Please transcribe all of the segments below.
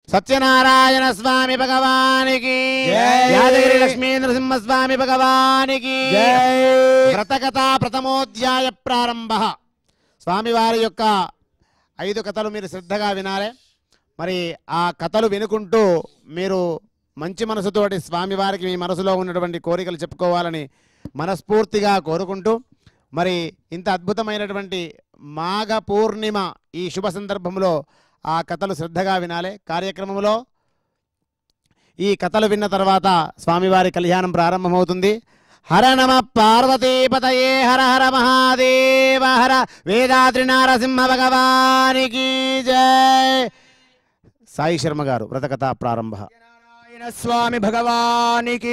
సత్యనారాయణ స్వామి భగవానికి జై. యాదగిరి లక్ష్మీ నరసింహ స్వామి భగవానికి జై. వ్రతకథ ప్రథమోధ్యాయ ప్రారంభ స్వామివారి యొక్క ఐదు కథలు మీరు శ్రద్ధగా వినాలి మరి ఆ కథలు వినుకుంటూ మీరు మంచి మనసుతోటి స్వామివారికి మీ మనసులో ఉన్నటువంటి కోరికలు చెప్పుకోవాలని మనస్ఫూర్తిగా కోరుకుంటూ మరి ఇంత అద్భుతమైనటువంటి మాఘ పూర్ణిమ ఈ శుభ సందర్భంలో ఆ కథలు శ్రద్ధగా వినాలి కార్యక్రమంలో ఈ కథలు విన్న తర్వాత స్వామివారి కళ్యాణం ప్రారంభమవుతుంది హర నమ పార్వతీపతయే హర హర మహాదేవ హర వేదాద్రి నారసింహ భగవానికి జై సాయి శర్మ గారు వ్రతకథ ప్రారంభ నారాయణ స్వామి భగవానికి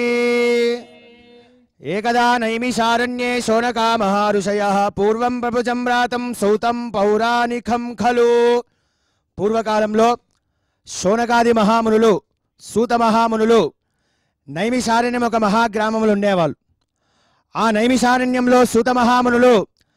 ఏకదా నైమిషారణ్యే శోనకా మహారుషయ పూర్వం ప్రపుజమ్రాతం సౌతం పౌరాణికం ఖలు పూర్వకాలంలో శోనకాది మహామునులు సూత మహామునులు నైమిషారణ్యం ఒక మహాగ్రామములు ఉండేవాళ్ళు ఆ నైమిషారణ్యంలో సూత మహామునులు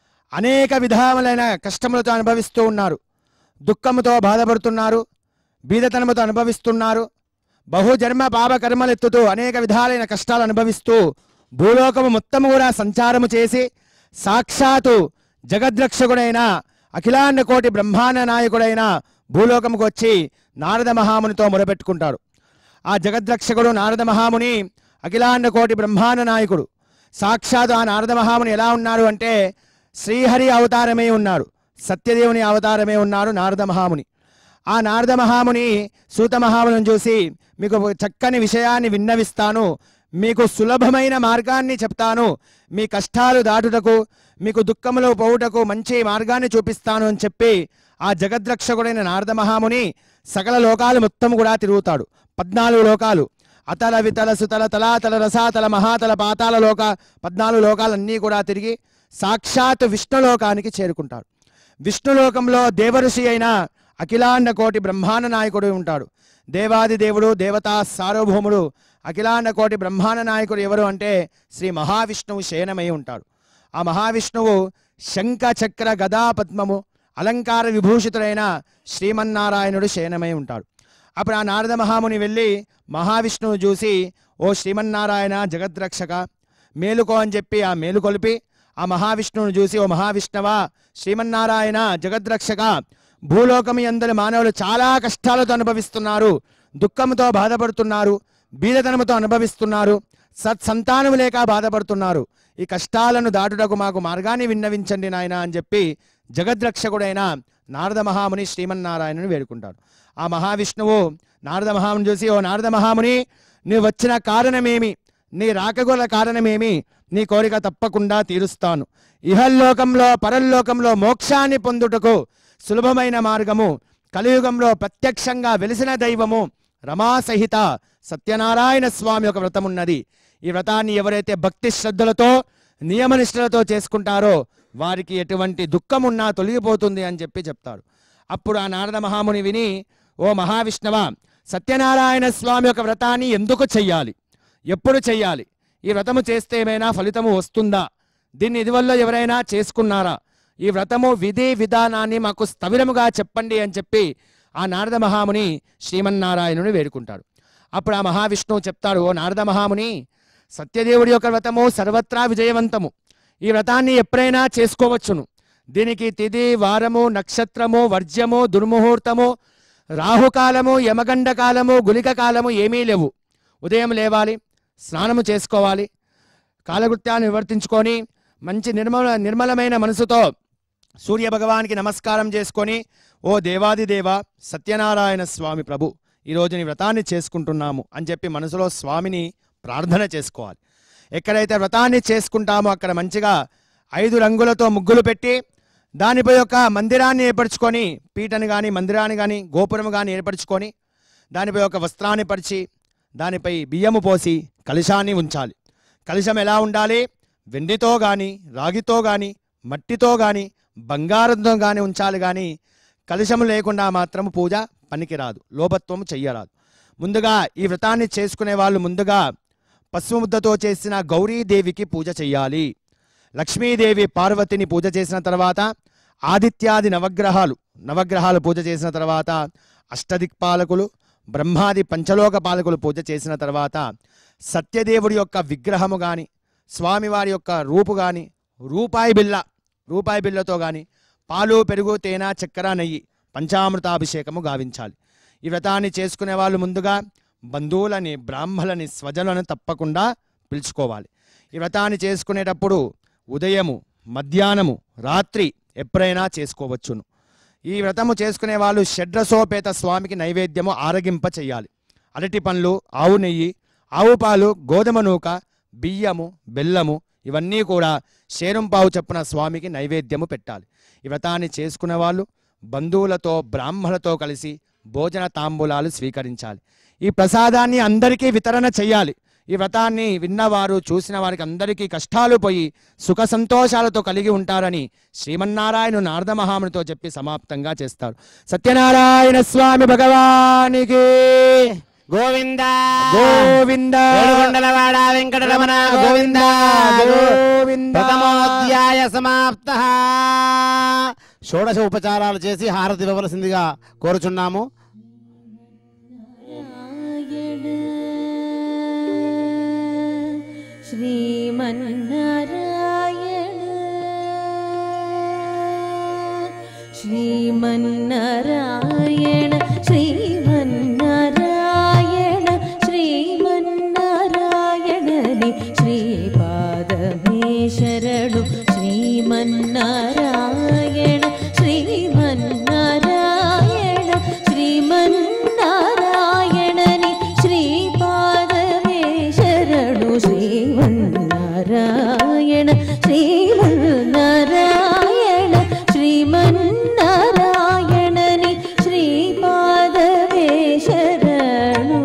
అనేక విధములైన కష్టములతో అనుభవిస్తూ ఉన్నారు దుఃఖముతో బాధపడుతున్నారు బీదతనముతో అనుభవిస్తున్నారు బహుజన్మ పాపకర్మలు ఎత్తుతూ అనేక విధాలైన కష్టాలు అనుభవిస్తూ భూలోకము మొత్తము కూడా సంచారము చేసి సాక్షాత్తు జగద్రక్షకుడైన అఖిలాండ కోటి బ్రహ్మాండ నాయకుడైన భూలోకముకు వచ్చి నారద మహామునితో మొరపెట్టుకుంటాడు ఆ జగద్రక్షకుడు నారద మహాముని అఖిలాండ కోటి బ్రహ్మాండ నాయకుడు సాక్షాత్ ఆ నారద మహాముని ఎలా ఉన్నారు అంటే శ్రీహరి అవతారమే ఉన్నారు సత్యదేవుని అవతారమే ఉన్నారు నారద మహాముని ఆ నారద మహాముని సూత మహాముని చూసి మీకు ఒక చక్కని విషయాన్ని విన్నవిస్తాను మీకు సులభమైన మార్గాన్ని చెప్తాను మీ కష్టాలు దాటుటకు మీకు దుఃఖములో పోవుటకు మంచి మార్గాన్ని చూపిస్తాను అని చెప్పి ఆ జగద్రక్షకుడైన నారద మహాముని సకల లోకాలు మొత్తం కూడా తిరుగుతాడు పద్నాలుగు లోకాలు అతల వితల సుతల తలాతల రసాతల మహాతల పాతాల లోక పద్నాలుగు లోకాలన్నీ కూడా తిరిగి సాక్షాత్ విష్ణులోకానికి చేరుకుంటాడు విష్ణులోకంలో దేవఋషి అయిన అఖిలాండ కోటి బ్రహ్మాండ నాయకుడు ఉంటాడు దేవాది దేవుడు దేవతా సార్వభౌముడు అఖిలాండ కోటి బ్రహ్మాండ నాయకుడు ఎవరు అంటే శ్రీ మహావిష్ణువు శయనమై ఉంటాడు ఆ మహావిష్ణువు శంఖ చక్ర గదా పద్మము అలంకార విభూషితుడైన శ్రీమన్నారాయణుడు శయనమై ఉంటాడు అప్పుడు ఆ నారద మహాముని వెళ్ళి మహావిష్ణువు చూసి ఓ శ్రీమన్నారాయణ జగద్రక్షక మేలుకో అని చెప్పి ఆ మేలుకొలిపి ఆ మహావిష్ణువును చూసి ఓ మహావిష్ణవా శ్రీమన్నారాయణ జగద్రక్షక భూలోకము అందరి మానవులు చాలా కష్టాలతో అనుభవిస్తున్నారు దుఃఖంతో బాధపడుతున్నారు బీదతనముతో అనుభవిస్తున్నారు సత్సంతానము లేక బాధపడుతున్నారు ఈ కష్టాలను దాటుటకు మాకు మార్గాన్ని విన్నవించండి నాయన అని చెప్పి జగద్రక్షకుడైన నారద మహాముని శ్రీమన్నారాయణుని వేడుకుంటాడు ఆ మహావిష్ణువు నారద మహాముని చూసి ఓ నారద మహాముని నువ్వు వచ్చిన కారణమేమి నీ రాకగల కారణమేమి నీ కోరిక తప్పకుండా తీరుస్తాను ఇహల్లోకంలో పరల్లోకంలో మోక్షాన్ని పొందుటకు సులభమైన మార్గము కలియుగంలో ప్రత్యక్షంగా వెలిసిన దైవము రమా సహిత సత్యనారాయణ స్వామి ఒక వ్రతం ఉన్నది ఈ వ్రతాన్ని ఎవరైతే భక్తి శ్రద్ధలతో నియమనిష్టలతో చేసుకుంటారో వారికి ఎటువంటి దుఃఖం ఉన్నా తొలగిపోతుంది అని చెప్పి చెప్తాడు అప్పుడు ఆ నారద మహాముని విని ఓ మహావిష్ణవ సత్యనారాయణ స్వామి యొక్క వ్రతాన్ని ఎందుకు చెయ్యాలి ఎప్పుడు చెయ్యాలి ఈ వ్రతము చేస్తే ఏమైనా ఫలితము వస్తుందా దీన్ని ఇదివల్ల ఎవరైనా చేసుకున్నారా ఈ వ్రతము విధి విధానాన్ని మాకు స్థవిరముగా చెప్పండి అని చెప్పి ఆ నారద మహాముని శ్రీమన్నారాయణుని వేడుకుంటాడు అప్పుడు ఆ మహావిష్ణువు చెప్తాడు ఓ నారద మహాముని సత్యదేవుడి యొక్క వ్రతము సర్వత్రా విజయవంతము ఈ వ్రతాన్ని ఎప్పుడైనా చేసుకోవచ్చును దీనికి తిథి వారము నక్షత్రము వర్జ్యము దుర్ముహూర్తము రాహుకాలము యమగండ కాలము గులిక కాలము ఏమీ లేవు ఉదయం లేవాలి స్నానము చేసుకోవాలి కాలకృత్యాన్ని నివర్తించుకొని మంచి నిర్మల నిర్మలమైన మనసుతో సూర్య భగవానికి నమస్కారం చేసుకొని ఓ దేవాది దేవ సత్యనారాయణ స్వామి ప్రభు ఈరోజు నీ వ్రతాన్ని చేసుకుంటున్నాము అని చెప్పి మనసులో స్వామిని ప్రార్థన చేసుకోవాలి ఎక్కడైతే వ్రతాన్ని చేసుకుంటామో అక్కడ మంచిగా ఐదు రంగులతో ముగ్గులు పెట్టి దానిపై ఒక మందిరాన్ని ఏర్పరచుకొని పీటను కానీ మందిరాన్ని కానీ గోపురం కానీ ఏర్పరచుకొని దానిపై ఒక వస్త్రాన్ని పరిచి దానిపై బియ్యము పోసి కలశాన్ని ఉంచాలి కలశం ఎలా ఉండాలి వెండితో కానీ రాగితో కానీ మట్టితో కానీ బంగారంతో కానీ ఉంచాలి కానీ కలశము లేకుండా మాత్రం పూజ పనికిరాదు లోభత్వం చెయ్యరాదు ముందుగా ఈ వ్రతాన్ని చేసుకునే వాళ్ళు ముందుగా పసుపు ముద్దతో చేసిన గౌరీదేవికి పూజ చెయ్యాలి లక్ష్మీదేవి పార్వతిని పూజ చేసిన తర్వాత ఆదిత్యాది నవగ్రహాలు నవగ్రహాలు పూజ చేసిన తర్వాత అష్టదిక్పాలకులు బ్రహ్మాది పంచలోక పాలకులు పూజ చేసిన తర్వాత సత్యదేవుడి యొక్క విగ్రహము కానీ స్వామివారి యొక్క రూపు కానీ రూపాయి బిళ్ళ రూపాయి బిళ్ళతో కానీ పాలు పెరుగు తేనె చక్కెర నెయ్యి పంచామృతాభిషేకము గావించాలి ఈ వ్రతాన్ని చేసుకునే వాళ్ళు ముందుగా బంధువులని బ్రాహ్మలని స్వజలను తప్పకుండా పిలుచుకోవాలి ఈ వ్రతాన్ని చేసుకునేటప్పుడు ఉదయము మధ్యాహ్నము రాత్రి ఎప్పుడైనా చేసుకోవచ్చును ఈ వ్రతము చేసుకునే వాళ్ళు షడ్రసోపేత స్వామికి నైవేద్యము ఆరగింప చెయ్యాలి అరటి పండ్లు ఆవు నెయ్యి ఆవు పాలు గోధుమ నూక బియ్యము బెల్లము ఇవన్నీ కూడా షేరంపావు చప్పున స్వామికి నైవేద్యము పెట్టాలి ఈ వ్రతాన్ని చేసుకునే వాళ్ళు బంధువులతో బ్రాహ్మణులతో కలిసి భోజన తాంబూలాలు స్వీకరించాలి ఈ ప్రసాదాన్ని అందరికీ వితరణ చేయాలి ఈ వ్రతాన్ని విన్నవారు చూసిన వారికి అందరికీ కష్టాలు పోయి సుఖ సంతోషాలతో కలిగి ఉంటారని శ్రీమన్నారాయణ నారద మహామునితో చెప్పి సమాప్తంగా చేస్తారు సత్యనారాయణ స్వామి భగవానికి గోవింద గోవింద ఏడుకొండలవాడ వెంకటరమణ గోవింద గోవింద ప్రథమోధ్యాయ సమాప్త షోడశ ఉపచారాలు చేసి హారతి ఇవ్వవలసిందిగా కోరుచున్నాము నారాయణ శ్రీమన్నారాయణ శ్రీమన్నారాయణ శ్రీమన్నారాయణ శ్రీమన్నారాయణని శ్రీపాదమే శరణు శ్రీమన్నారాయణ శ్రీమన్నారాయణ శ్రీమన్నారాయణని శ్రీపాదమే శరణు శ్రీమన్నారాయణ శ్రీమన్నారాయణ శ్రీమన్నారాయణని శ్రీపాదమే శరణు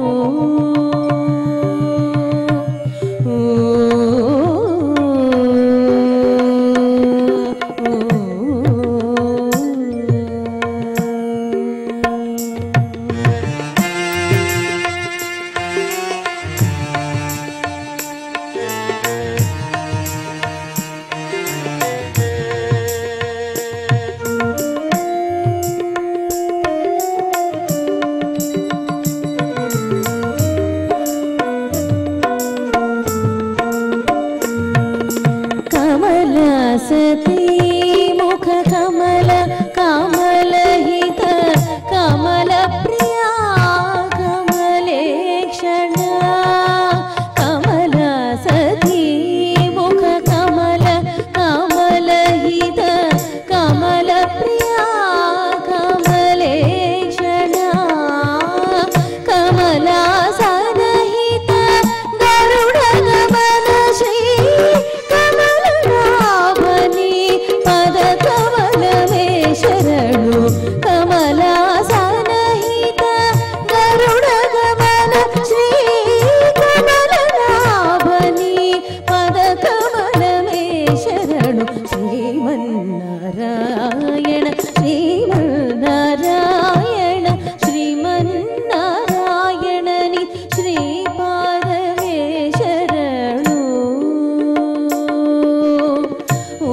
కమల సతీ ముఖ కమల కమలహిత కమల ప్రియా కమలేక్షణ కమల సతీ ముఖ కమల కమలహిత కమల ప్రియా కమలేక్షణ కమలా సనహిత గరుడ గమన శ్రీ కమలనాభని పద కమలమే శరణు కమలా సనహిత గరుడ గమన శ్రీ కమలనాభని పద కమలమే శరణు శ్రీమన్నారాయణ శ్రీమన్నారాయణ శ్రీమన్నారాయణని శ్రీపాదమే శరణు ఓ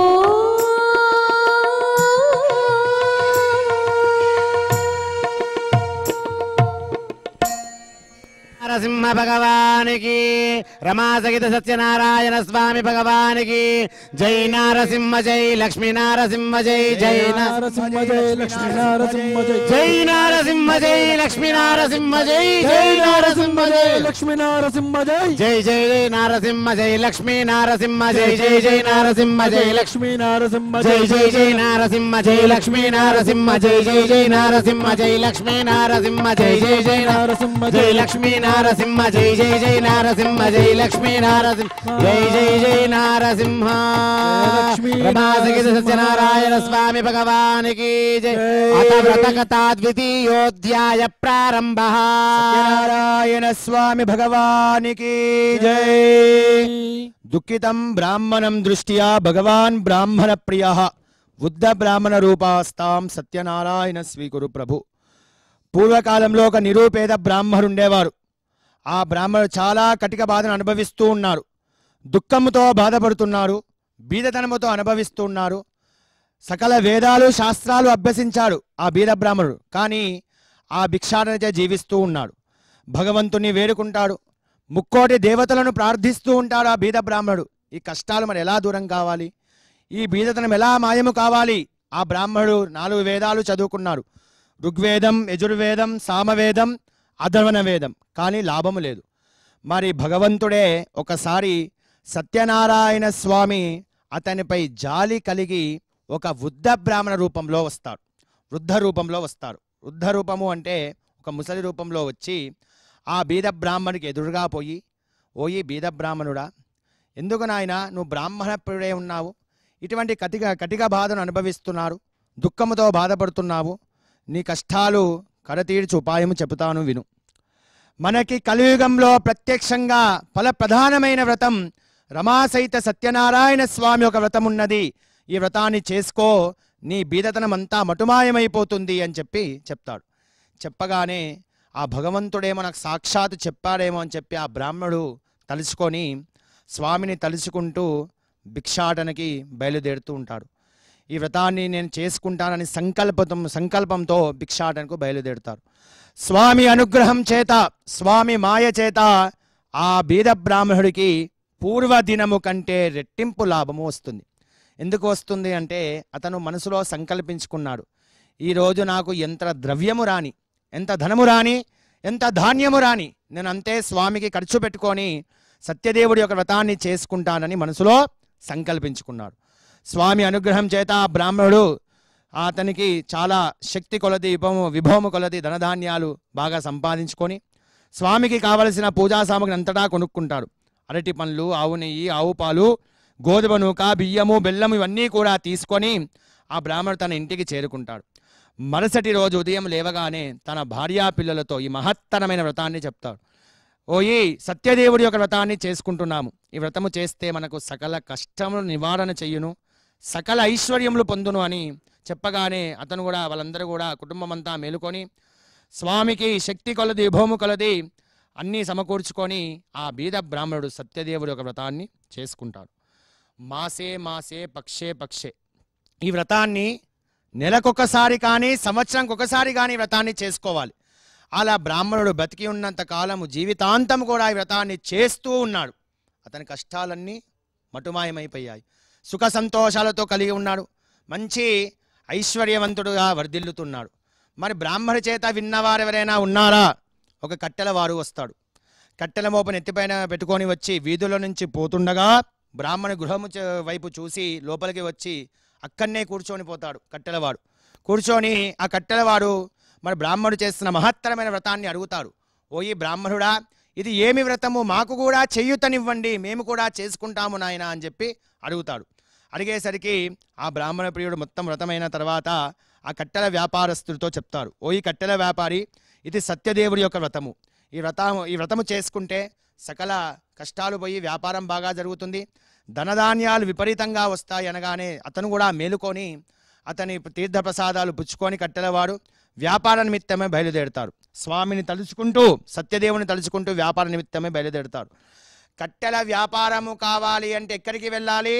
నరసింహ భగవానికి రమా సహిత సత్యనారాయణ స్వామి భగవానికి జై నారసింహ జై లక్ష్మీ నారసింహ జై జై నరసింహ జయ లక్ష్మీ నరసింహ జయ జై నారసింహ జై లక్ష్మీ నారసింహ జై జై నారసింహ జై లక్ష్మీ నరసింహ జయ జై జై జై నారసింహ జై లక్ష్మీ నారసింహ జై జై జై నారసింహ జై లక్ష్మీ లక్ష్మీ నరసింహ జై జై జై నారసింహ జై లక్ష్మీ నారసింహ జై జై జై నారసింహ జై లక్ష్మీ నారసింహ జై జై జై నారసింహ జై లక్ష్మీ నారసింహ జై జై జై నారసింహ జై లక్ష్మీ నారసింహ జై జై జై నారసింహ రమాసగిత సత్యనారాయణ స్వామి భగవానికి జై అత వ్రత కథా ద్వితీయోధ్యాయ ప్రారంభ నారాయణ స్వామి భగవానికి జై దుఃఖితం బ్రాహ్మణం దృష్ట్యా భగవాన్ బ్రాహ్మణ ప్రియ బుద్ధ బ్రాహ్మణ రూపాస్తాం సత్యనారాయణ స్వీకురు ప్రభు పూర్వకాలంలో ఒక నిరూపేద బ్రాహ్మణుడు ఉండేవారు ఆ బ్రాహ్మణుడు చాలా కటిక బాధను అనుభవిస్తూ ఉన్నారు దుఃఖముతో బాధపడుతున్నారు బీదతనముతో అనుభవిస్తూ ఉన్నారు సకల వేదాలు శాస్త్రాలు అభ్యసించాడు ఆ బీద బ్రాహ్మణుడు కానీ ఆ భిక్షాటనచే జీవిస్తూ ఉన్నాడు భగవంతుని వేడుకుంటాడు ముక్కోటి దేవతలను ప్రార్థిస్తూ ఉంటాడు ఆ బీద బ్రాహ్మణుడు ఈ కష్టాలు మరి ఎలా దూరం కావాలి ఈ బీదతనం ఎలా మాయము కావాలి ఆ బ్రాహ్మణుడు నాలుగు వేదాలు చదువుకున్నాడు ఋగ్వేదం యజుర్వేదం సామవేదం అధర్వణ వేదం కానీ లాభము లేదు మరి భగవంతుడే ఒకసారి సత్యనారాయణ స్వామి అతనిపై జాలి కలిగి ఒక వృద్ధ బ్రాహ్మణ రూపంలో వస్తాడు వృద్ధ రూపంలో వస్తాడు వృద్ధ రూపము అంటే ఒక ముసలి రూపంలో వచ్చి ఆ బీద బ్రాహ్మణుడికి ఎదురుగా పోయి ఓయి బీద బ్రాహ్మణుడా ఎందుకు నాయన నువ్వు బ్రాహ్మణప్పుడే ఉన్నావు ఇటువంటి కటిక కటిక బాధను అనుభవిస్తున్నారు దుఃఖముతో బాధపడుతున్నావు నీ కష్టాలు కడతీర్చి ఉపాయము చెబుతాను విను మనకి కలియుగంలో ప్రత్యక్షంగా ఫల ప్రధానమైన వ్రతం రమాసహిత సత్యనారాయణ స్వామి ఒక వ్రతం ఉన్నది ఈ వ్రతాన్ని చేసుకో నీ బీదతనం అంతా మటుమాయమైపోతుంది అని చెప్పి చెప్తాడు చెప్పగానే ఆ భగవంతుడేమో నాకు సాక్షాత్ చెప్పాడేమో అని చెప్పి ఆ బ్రాహ్మణుడు తలుచుకొని స్వామిని తలుచుకుంటూ భిక్షాటనకి బయలుదేరుతూ ఉంటాడు ఈ వ్రతాన్ని నేను చేసుకుంటానని సంకల్పం సంకల్పంతో భిక్షాటనకు బయలుదేరుతారు స్వామి అనుగ్రహం చేత స్వామి మాయ చేత ఆ బీద బ్రాహ్మణుడికి పూర్వదినము కంటే రెట్టింపు లాభము వస్తుంది ఎందుకు వస్తుంది అంటే అతను మనసులో సంకల్పించుకున్నాడు ఈరోజు నాకు ఎంత ద్రవ్యము రాని ఎంత ధనము రాని ఎంత ధాన్యము రాని నేను అంతే స్వామికి ఖర్చు పెట్టుకొని సత్యదేవుడి యొక్క వ్రతాన్ని చేసుకుంటానని మనసులో సంకల్పించుకున్నాడు స్వామి అనుగ్రహం చేత ఆ బ్రాహ్మణుడు అతనికి చాలా శక్తి కొలది విభవము విభవము కొలది ధనధాన్యాలు బాగా సంపాదించుకొని స్వామికి కావలసిన పూజా సామగ్రి అంతటా కొనుక్కుంటాడు అరటి పండ్లు ఆవు నెయ్యి ఆవు పాలు గోధుమ నూక బియ్యము బెల్లము ఇవన్నీ కూడా తీసుకొని ఆ బ్రాహ్మణుడు తన ఇంటికి చేరుకుంటాడు మరుసటి రోజు ఉదయం లేవగానే తన భార్యా పిల్లలతో ఈ మహత్తరమైన వ్రతాన్ని చెప్తాడు ఓయి సత్యదేవుడి యొక్క వ్రతాన్ని చేసుకుంటున్నాము ఈ వ్రతము చేస్తే మనకు సకల కష్టములు నివారణ చెయ్యును సకల ఐశ్వర్యములు పొందును అని చెప్పగానే అతను కూడా వాళ్ళందరూ కూడా కుటుంబం అంతా మేలుకొని స్వామికి శక్తి కొలది విభవము కొలది అన్నీ సమకూర్చుకొని ఆ బీద బ్రాహ్మణుడు సత్యదేవుడి యొక్క వ్రతాన్ని చేసుకుంటాడు మాసే మాసే పక్షే పక్షే ఈ వ్రతాన్ని నెలకొకసారి కానీ సంవత్సరంకి ఒకసారి కానీ ఈ వ్రతాన్ని చేసుకోవాలి అలా బ్రాహ్మణుడు బతికి ఉన్నంత కాలము జీవితాంతం కూడా ఈ వ్రతాన్ని చేస్తూ ఉన్నాడు అతని కష్టాలన్నీ మటుమాయమైపోయాయి సుఖ సంతోషాలతో కలిగి ఉన్నాడు మంచి ఐశ్వర్యవంతుడుగా వర్ధిల్లుతున్నాడు మరి బ్రాహ్మణ చేత విన్నవారు ఎవరైనా ఉన్నారా ఒక కట్టెల వారు వస్తాడు కట్టెల మోపని ఎత్తిపైన పెట్టుకొని వచ్చి వీధుల నుంచి పోతుండగా బ్రాహ్మణ గృహము చ- వైపు చూసి లోపలికి వచ్చి అక్కడనే కూర్చొని పోతాడు కట్టెలవాడు కూర్చొని ఆ కట్టెలవాడు మరి బ్రాహ్మణుడు చేస్తున్న మహత్తరమైన వ్రతాన్ని అడుగుతాడు ఓయి బ్రాహ్మణుడా ఇది ఏమి వ్రతము మాకు కూడా చెయ్యుతనివ్వండి మేము కూడా చేసుకుంటాము నాయన అని చెప్పి అడుగుతాడు అడిగేసరికి ఆ బ్రాహ్మణ ప్రియుడు మొత్తం వ్రతమైన తర్వాత ఆ కట్టెల వ్యాపారస్తుడితో చెప్తారు ఓ ఈ కట్టెల వ్యాపారి ఇది సత్యదేవుడి యొక్క వ్రతము ఈ వ్రతము ఈ వ్రతము చేసుకుంటే సకల కష్టాలు పోయి వ్యాపారం బాగా జరుగుతుంది ధనధాన్యాలు విపరీతంగా వస్తాయి అనగానే అతను కూడా మేలుకొని అతని తీర్థప్రసాదాలు పుచ్చుకొని కట్టెలవాడు వ్యాపార నిమిత్తమే బయలుదేరుతారు స్వామిని తలుచుకుంటూ సత్యదేవుని తలుచుకుంటూ వ్యాపార నిమిత్తమే బయలుదేరుతారు కట్టెల వ్యాపారము కావాలి అంటే ఎక్కడికి వెళ్ళాలి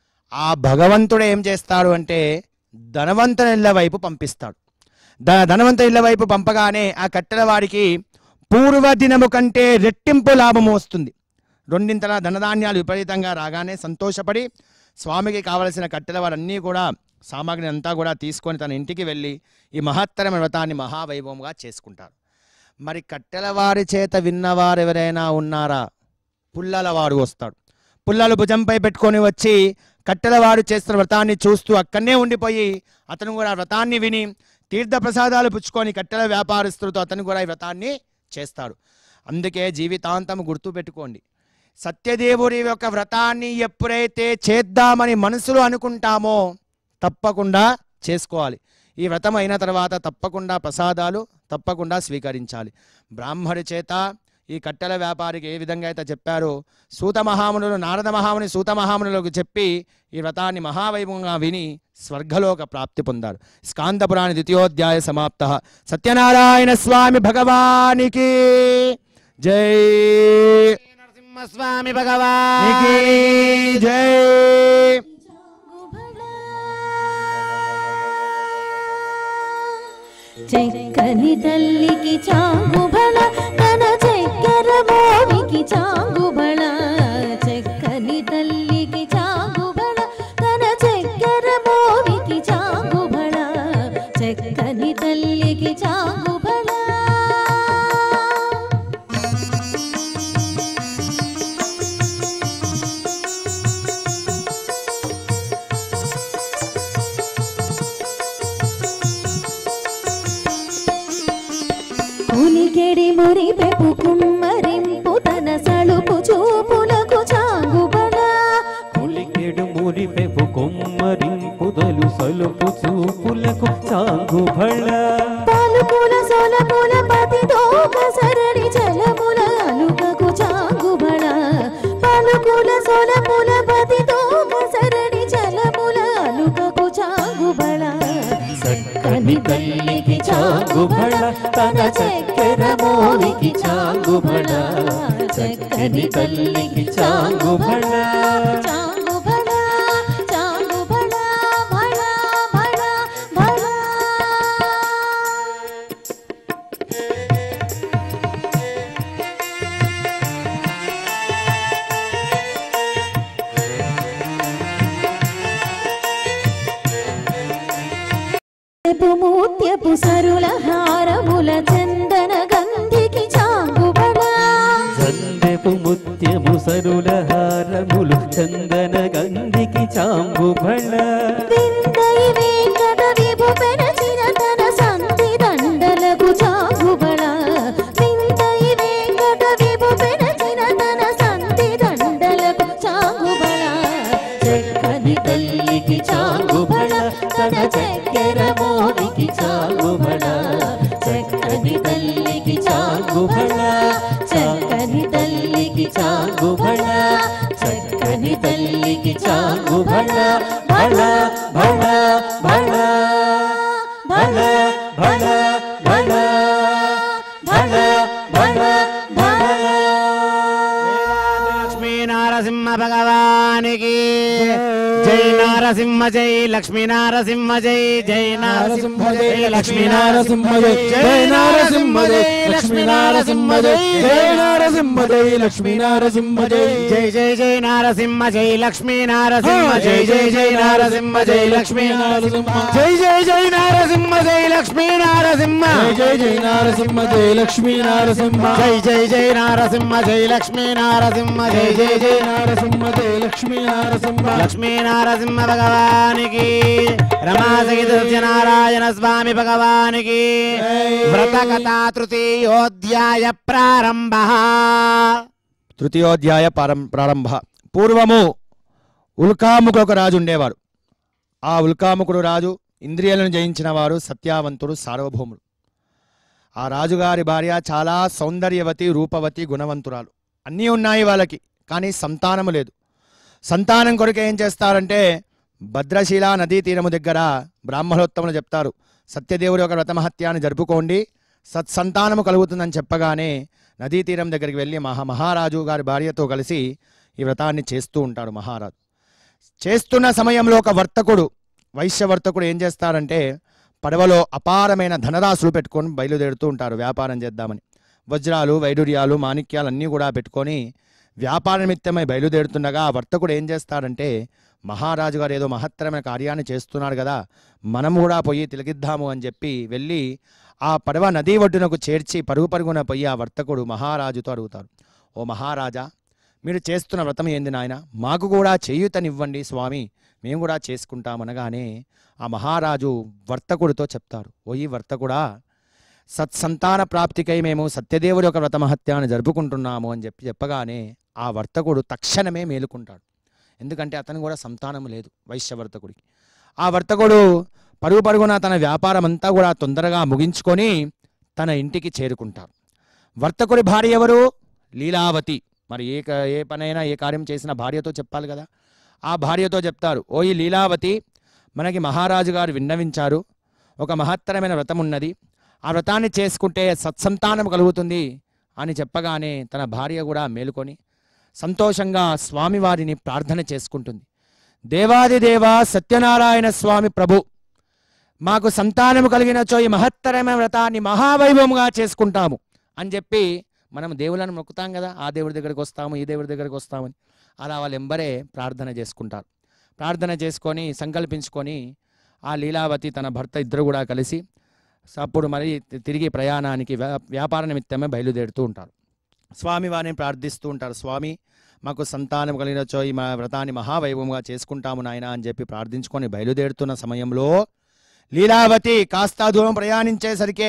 ఆ భగవంతుడు ఏం చేస్తాడు అంటే ధనవంతుని ఇళ్ళ వైపు పంపిస్తాడు ధ ధనవంతుని ఇళ్ళ వైపు పంపగానే ఆ కట్టెల వాడికి పూర్వదినము కంటే రెట్టింపు లాభము వస్తుంది రెండింతల ధనధాన్యాలు విపరీతంగా రాగానే సంతోషపడి స్వామికి కావలసిన కట్టెల వారన్నీ కూడా సామాగ్రిని అంతా కూడా తీసుకొని తన ఇంటికి వెళ్ళి ఈ మహత్తరమైన వ్రతాన్ని మహావైభవంగా చేసుకుంటారు మరి కట్టెల వారి చేత విన్నవారు ఎవరైనా ఉన్నారా పుల్లల వాడు వస్తాడు పుల్లలు భుజంపై పెట్టుకొని వచ్చి కట్టెలవాడు చేస్తున్న వ్రతాన్ని చూస్తూ అక్కడనే ఉండిపోయి అతను కూడా ఆ వ్రతాన్ని విని తీర్థప్రసాదాలు పుచ్చుకొని కట్టెల వ్యాపారస్తులతో అతను కూడా ఈ వ్రతాన్ని చేస్తాడు అందుకే జీవితాంతం గుర్తు పెట్టుకోండి సత్యదేవుడి యొక్క వ్రతాన్ని ఎప్పుడైతే చేద్దామని మనసులో అనుకుంటామో తప్పకుండా చేసుకోవాలి ఈ వ్రతం అయిన తర్వాత తప్పకుండా ప్రసాదాలు తప్పకుండా స్వీకరించాలి బ్రాహ్మడి చేత ఈ కట్టెల వ్యాపారికి ఏ విధంగా అయితే చెప్పారో సూత మహామునులు నారద మహాముని సూత మహామునులకు చెప్పి ఈ వ్రతాన్ని మహావైభవంగా విని స్వర్గలోక ప్రాప్తి పొందారు స్కాందపురాణ ద్వితీయోధ్యాయ సమాప్త సత్యనారాయణ స్వామి భగవానికి జై నరసింహస్వామి భగవానికి జై చెక్కని తల్లికి చాంగుబళ తన చక్కెర మోవికి చాంగుబళ చెక్కని తల్లికి చాంగుబళ తన చక్కెర మోవికి చాంగుబళ చెక్కని తల్లికి చాంగుబళ ఉలికెడి మురి పెపు కుమ్మరింపు తన సలుపు చూపులకు చాంగుబళ ఉలికెడు మురిపెపు కొమ్మరింపుదలు సలుపు చూపులకు చాంగుబళ పలుకుల సొలపుల పతి దోక సరణి చలముల అలుకకు చాంగుబళ పలుకుల సొలపుల పతి దోక సరణి చలముల అలుకకు చాంగుబళ చక్కని తల్లికి చాంగుబళ తన చక్కెర మోవికి చాంగుబళ చక్కని తల్లికి చాంగుబళ చాంగుబళ చాంగుబళ బళ బళ బళ ముత్యపు ముత్యపు సరుల హారముల చందన గంధికి చాంగుబళ చందెపు ముత్యము సరుల హారములు చందన గంధికి చాంగుబళ విందై వెంకట విభు పెనచిన తన సంతి దండలకు చాంగుబళ విందై వెంకట విభు పెనచిన తన సంతి దండలకు చాంగుబళ చక్కని తల్లికి చాంగుబళ తన చక్కెర మోవికి చాంగుబళ చక్కని తల్లికి చాంగుబళ చక్కని తల్లికి చాంగుబళ చక్కని తల్లికి చాంగుబళ బళ బళ బళ బళ బళ బళ బళ బళ బళ లక్ష్మీ నారసింహ భగవానికి జై నారసింహ జై లక్ష్మీ నారసింహ జై జై నారసింహ జై లక్ష్మీ నారసింహ జై జై నారసింహ జై లక్ష్మీ నారసింహ జై జై నారసింహ జై లక్ష్మీ నారసింహ జై జై జై జై నారసింహ జై లక్ష్మీ నారసింహ జై జై జై నారసింహ జై లక్ష్మీ నారసింహ జై జై జై నారసింహ జై లక్ష్మీ నారసింహ జై జై జై నారసింహ జై లక్ష్మీ నారసింహ జై జై జై నారసింహ జై లక్ష్మీ నారసింహ జై జై జై నారసింహ జై లక్ష్మీ నారసింహ లక్ష్మీ నారసింహ భగవానికి రమా సహిత సత్యనారాయణ స్వామి భగవానికి వ్రత కథా తృతీయోధ్యాయ ప్రారంభ తృతీయోధ్యాయ ప్రారం ప్రారంభ పూర్వము ఉల్కాముకుడు ఒక రాజు ఉండేవాడు ఆ ఉల్కాముకుడు రాజు ఇంద్రియాలను జయించిన వారు సత్యావంతుడు సార్వభౌముడు ఆ రాజుగారి భార్య చాలా సౌందర్యవతి రూపవతి గుణవంతురాలు అన్నీ ఉన్నాయి వాళ్ళకి కానీ సంతానము లేదు సంతానం కొరకు ఏం చేస్తారంటే భద్రశీల నదీ తీరము దగ్గర బ్రాహ్మణోత్తములు చెప్తారు సత్యదేవుడి యొక్క వ్రతమహత్యాన్ని జరుపుకోండి సత్సంతానము కలుగుతుందని చెప్పగానే నదీ తీరం దగ్గరికి వెళ్ళి మహా మహారాజు గారి భార్యతో కలిసి ఈ వ్రతాన్ని చేస్తూ ఉంటాడు మహారాజు చేస్తున్న సమయంలో ఒక వర్తకుడు వైశ్య వర్తకుడు ఏం చేస్తారంటే పడవలో అపారమైన ధనరాశులు పెట్టుకొని బయలుదేరుతూ ఉంటారు వ్యాపారం చేద్దామని వజ్రాలు వైడూర్యాలు మాణిక్యాలు అన్నీ కూడా పెట్టుకొని వ్యాపార నిమిత్తమై బయలుదేరుతుండగా ఆ వర్తకుడు ఏం చేస్తాడంటే మహారాజు గారు ఏదో మహత్తరమైన కార్యాన్ని చేస్తున్నాడు కదా మనం కూడా పోయి తిలకిద్దాము అని చెప్పి వెళ్ళి ఆ పడవ నదీ ఒడ్డునకు చేర్చి పరుగు పరుగున పోయి ఆ వర్తకుడు మహారాజుతో అడుగుతారు ఓ మహారాజా మీరు చేస్తున్న వ్రతం ఏంది నాయన మాకు కూడా చేయూతనివ్వండి స్వామి మేము కూడా చేసుకుంటామనగానే ఆ మహారాజు వర్తకుడితో చెప్తారు ఓ ఈ వర్తకుడా సత్సంతాన ప్రాప్తికై మేము సత్యదేవుడి యొక్క వ్రతమహత్యాన్ని జరుపుకుంటున్నాము అని చెప్పి చెప్పగానే ఆ వర్తకుడు తక్షణమే మేలుకుంటాడు ఎందుకంటే అతను కూడా సంతానం లేదు వైశ్య వర్తకుడికి ఆ వర్తకుడు పరుగు పరుగున తన వ్యాపారం అంతా కూడా తొందరగా ముగించుకొని తన ఇంటికి చేరుకుంటాడు వర్తకుడి భార్య ఎవరు లీలావతి మరి ఏ క- ఏ పనైనా ఏ కార్యం చేసిన భార్యతో చెప్పాలి కదా ఆ భార్యతో చెప్తారు ఓ ఈ లీలావతి మనకి మహారాజు గారు విన్నవించారు ఒక మహత్తరమైన వ్రతం ఉన్నది ఆ వ్రతాన్ని చేసుకుంటే సత్సంతానం కలుగుతుంది అని చెప్పగానే తన భార్య కూడా మేలుకొని సంతోషంగా స్వామివారిని ప్రార్థన చేసుకుంటుంది దేవాది దేవ సత్యనారాయణ స్వామి ప్రభు మాకు సంతానము కలిగినచో ఈ మహత్తరమైన వ్రతాన్ని మహావైభవంగా చేసుకుంటాము అని చెప్పి మనం దేవులను మొక్కుతాం కదా ఆ దేవుడి దగ్గరికి వస్తాము ఈ దేవుడి దగ్గరికి వస్తామని అలా వాళ్ళు ఎంబరే ప్రార్థన చేసుకుంటారు ప్రార్థన చేసుకొని సంకల్పించుకొని ఆ లీలావతి తన భర్త ఇద్దరు కూడా కలిసి స- అప్పుడు మరి తి- తిరిగి ప్రయాణానికి వ్యా- వ్యాపార నిమిత్తమే బయలుదేరుతూ ఉంటారు స్వామి వారిని ప్రార్థిస్తూ ఉంటారు స్వామి మాకు సంతానం కలిగినచో ఈ మా వ్రతాన్ని మహావైభవంగా చేసుకుంటాము నాయన అని చెప్పి ప్రార్థించుకొని బయలుదేరుతున్న సమయంలో లీలావతి కాస్త దూరం ప్రయాణించేసరికే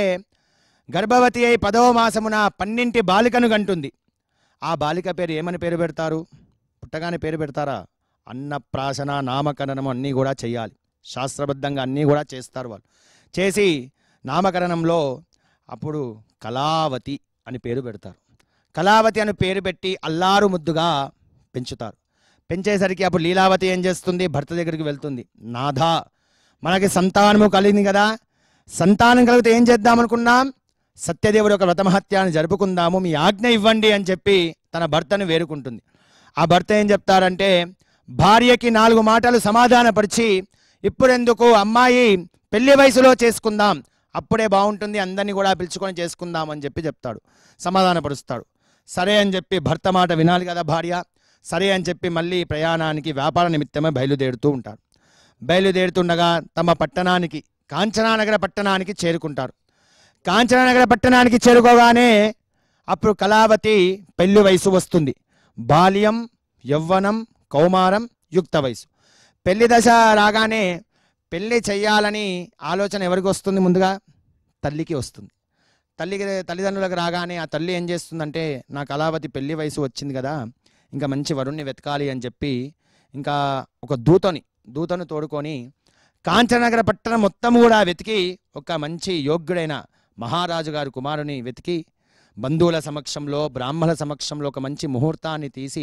గర్భవతి అయి పదవ మాసమున పన్నింటి బాలికను గంటుంది ఆ బాలిక పేరు ఏమని పేరు పెడతారు పుట్టగానే పేరు పెడతారా అన్నప్రాసన నామకరణం అన్నీ కూడా చేయాలి శాస్త్రబద్ధంగా అన్నీ కూడా చేస్తారు వాళ్ళు చేసి నామకరణంలో అప్పుడు కళావతి అని పేరు పెడతారు కళావతి అని పేరు పెట్టి అల్లారు ముద్దుగా పెంచుతారు పెంచేసరికి అప్పుడు లీలావతి ఏం చేస్తుంది భర్త దగ్గరికి వెళ్తుంది నాథా మనకి సంతానము కలిగింది కదా సంతానం కలిగితే ఏం చేద్దాం అనుకున్నాం సత్యదేవుడు ఒక వ్రతమహత్యాన్ని జరుపుకుందాము మీ ఆజ్ఞ ఇవ్వండి అని చెప్పి తన భర్తను వేరుకుంటుంది ఆ భర్త ఏం చెప్తారంటే భార్యకి నాలుగు మాటలు సమాధానపరిచి ఇప్పుడెందుకు అమ్మాయి పెళ్లి వయసులో చేసుకుందాం అప్పుడే బాగుంటుంది అందరినీ కూడా పిలుచుకొని చేసుకుందాం అని చెప్పి చెప్తాడు సమాధానపరుస్తాడు సరే అని చెప్పి భర్త మాట వినాలి కదా భార్య సరే అని చెప్పి మళ్ళీ ప్రయాణానికి వ్యాపార నిమిత్తమే బయలుదేరుతూ ఉంటారు బయలుదేరుతుండగా తమ పట్టణానికి కాంచనానగర పట్టణానికి చేరుకుంటారు కాంచనానగర పట్టణానికి చేరుకోగానే అప్పుడు కళావతి పెళ్లి వయసు వస్తుంది బాల్యం యవ్వనం కౌమారం యుక్త వయసు పెళ్లి దశ రాగానే పెళ్లి చెయ్యాలని ఆలోచన ఎవరికి వస్తుంది ముందుగా తల్లికి వస్తుంది తల్లికి తల్లిదండ్రులకు రాగానే ఆ తల్లి ఏం చేస్తుందంటే నా కళావతి పెళ్లి వయసు వచ్చింది కదా ఇంకా మంచి వరుణ్ణి వెతకాలి అని చెప్పి ఇంకా ఒక దూతని దూతను తోడుకొని కాంచనగర పట్టణం మొత్తం కూడా వెతికి ఒక మంచి యోగ్యుడైన మహారాజు గారి కుమారుని వెతికి బంధువుల సమక్షంలో బ్రాహ్మణుల సమక్షంలో ఒక మంచి ముహూర్తాన్ని తీసి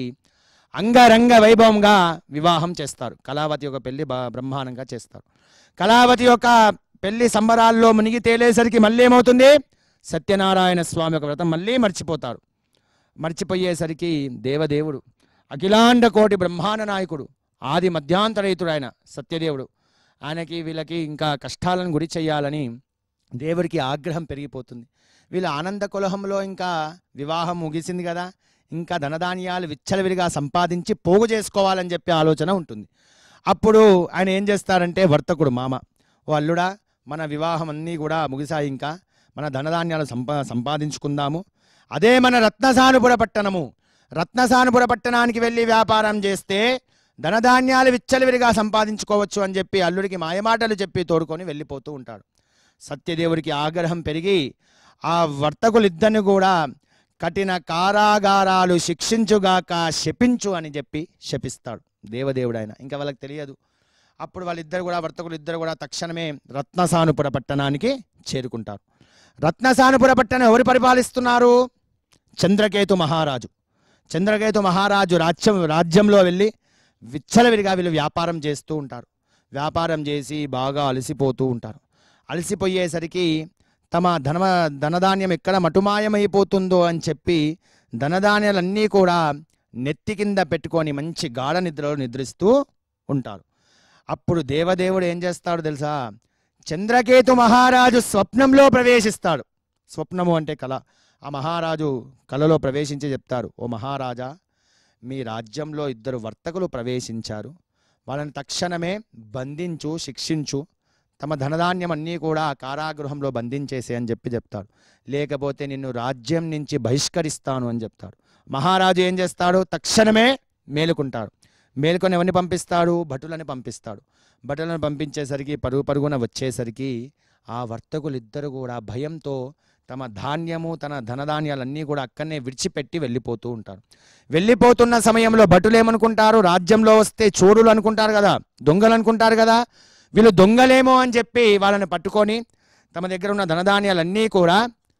అంగరంగ వైభవంగా వివాహం చేస్తారు కళావతి యొక్క పెళ్లి బా- బ్రహ్మాండంగా చేస్తారు కళావతి యొక్క పెళ్లి సంబరాల్లో మునిగి తేలేసరికి మళ్ళీ ఏమవుతుంది సత్యనారాయణ స్వామి యొక్క వ్రతం మళ్ళీ మర్చిపోతారు మర్చిపోయేసరికి దేవదేవుడు అఖిలాండ కోటి బ్రహ్మాండ నాయకుడు ఆది మధ్యాంతరహితుడు ఆయన సత్యదేవుడు ఆయనకి వీళ్ళకి ఇంకా కష్టాలను గురి చేయాలని దేవుడికి ఆగ్రహం పెరిగిపోతుంది వీళ్ళ ఆనంద కులహంలో ఇంకా వివాహం ముగిసింది కదా ఇంకా ధనధాన్యాలు విచ్చలవిడిగా సంపాదించి పోగు చేసుకోవాలని చెప్పి ఆలోచన ఉంటుంది అప్పుడు ఆయన ఏం చేస్తారంటే వర్తకుడు మామ ఓ అల్లుడా మన వివాహం అన్నీ కూడా ముగిసాయి ఇంకా మన ధనధాన్యాలు సంపా సంపాదించుకుందాము అదే మన రత్నసానుపుర పట్టణము రత్నసానుపుర పట్టణానికి వెళ్ళి వ్యాపారం చేస్తే ధనధాన్యాలు విచ్చలవిడిగా సంపాదించుకోవచ్చు అని చెప్పి అల్లుడికి మాయమాటలు చెప్పి తోడుకొని వెళ్ళిపోతూ ఉంటాడు సత్యదేవుడికి ఆగ్రహం పెరిగి ఆ వర్తకులిద్దరిని కూడా కఠిన కారాగారాలు శిక్షించుగాక శపించు అని చెప్పి శపిస్తాడు దేవదేవుడు ఆయన ఇంకా వాళ్ళకి తెలియదు అప్పుడు వాళ్ళిద్దరు కూడా వర్తకులు ఇద్దరు కూడా తక్షణమే రత్నసానుపుర పట్టణానికి చేరుకుంటారు రత్నసానుపుర పట్టణం ఎవరు పరిపాలిస్తున్నారు చంద్రకేతు మహారాజు చంద్రకేతు మహారాజు రాజ్యం రాజ్యంలో వెళ్ళి విచ్చలవిడిగా వీళ్ళు వ్యాపారం చేస్తూ ఉంటారు వ్యాపారం చేసి బాగా అలసిపోతూ ఉంటారు అలసిపోయేసరికి తమ ధన ధనధాన్యం ఎక్కడ మటుమాయమైపోతుందో అని చెప్పి ధనధాన్యాలన్నీ కూడా నెత్తి కింద పెట్టుకొని మంచి గాఢ నిద్రలో నిద్రిస్తూ ఉంటారు అప్పుడు దేవదేవుడు ఏం చేస్తాడు తెలుసా చంద్రకేతు మహారాజు స్వప్నంలో ప్రవేశిస్తాడు స్వప్నము అంటే కళ ఆ మహారాజు కళలో ప్రవేశించి చెప్తారు ఓ మహారాజా మీ రాజ్యంలో ఇద్దరు వర్తకులు ప్రవేశించారు వాళ్ళని తక్షణమే బంధించు శిక్షించు తమ ధనధాన్యం అన్నీ కూడా కారాగృహంలో బంధించేసే అని చెప్పి చెప్తాడు లేకపోతే నిన్ను రాజ్యం నుంచి బహిష్కరిస్తాను అని చెప్తాడు మహారాజు ఏం చేస్తాడు తక్షణమే మేలుకుంటాడు మేలుకొని ఎవరిని పంపిస్తాడు భటులని పంపిస్తాడు భటులను పంపించేసరికి పరుగు పరుగున వచ్చేసరికి ఆ వర్తకులిద్దరు కూడా భయంతో తమ ధాన్యము తన ధనధాన్యాలన్నీ కూడా అక్కడనే విడిచిపెట్టి వెళ్ళిపోతూ ఉంటారు వెళ్ళిపోతున్న సమయంలో భటులు ఏమనుకుంటారు రాజ్యంలో వస్తే చోరులు అనుకుంటారు కదా దొంగలు అనుకుంటారు కదా వీళ్ళు దొంగలేమో అని చెప్పి వాళ్ళని పట్టుకొని తమ దగ్గర ఉన్న ధనధాన్యాలన్నీ కూడా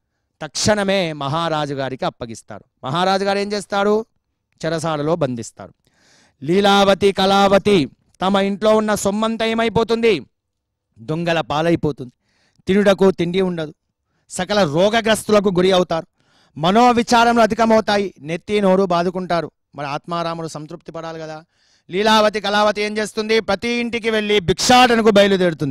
తక్షణమే మహారాజు గారికి అప్పగిస్తారు మహారాజు గారు ఏం చేస్తాడు చెరసాలలో బంధిస్తాడు లీలావతి కళావతి తమ ఇంట్లో ఉన్న సొమ్మంతా ఏమైపోతుంది దొంగల పాలైపోతుంది తినుటకు తిండి ఉండదు సకల రోగగ్రస్తులకు గురి అవుతారు మనోవిచారములు అధికమవుతాయి నెత్తి నోరు బాదుకుంటారు మరి ఆత్మారాముడు సంతృప్తి పడాలి కదా లీలావతి కళావతి ఏం చేస్తుంది ప్రతి ఇంటికి వెళ్ళి భిక్షాటనకు బయలుదేరుతుంది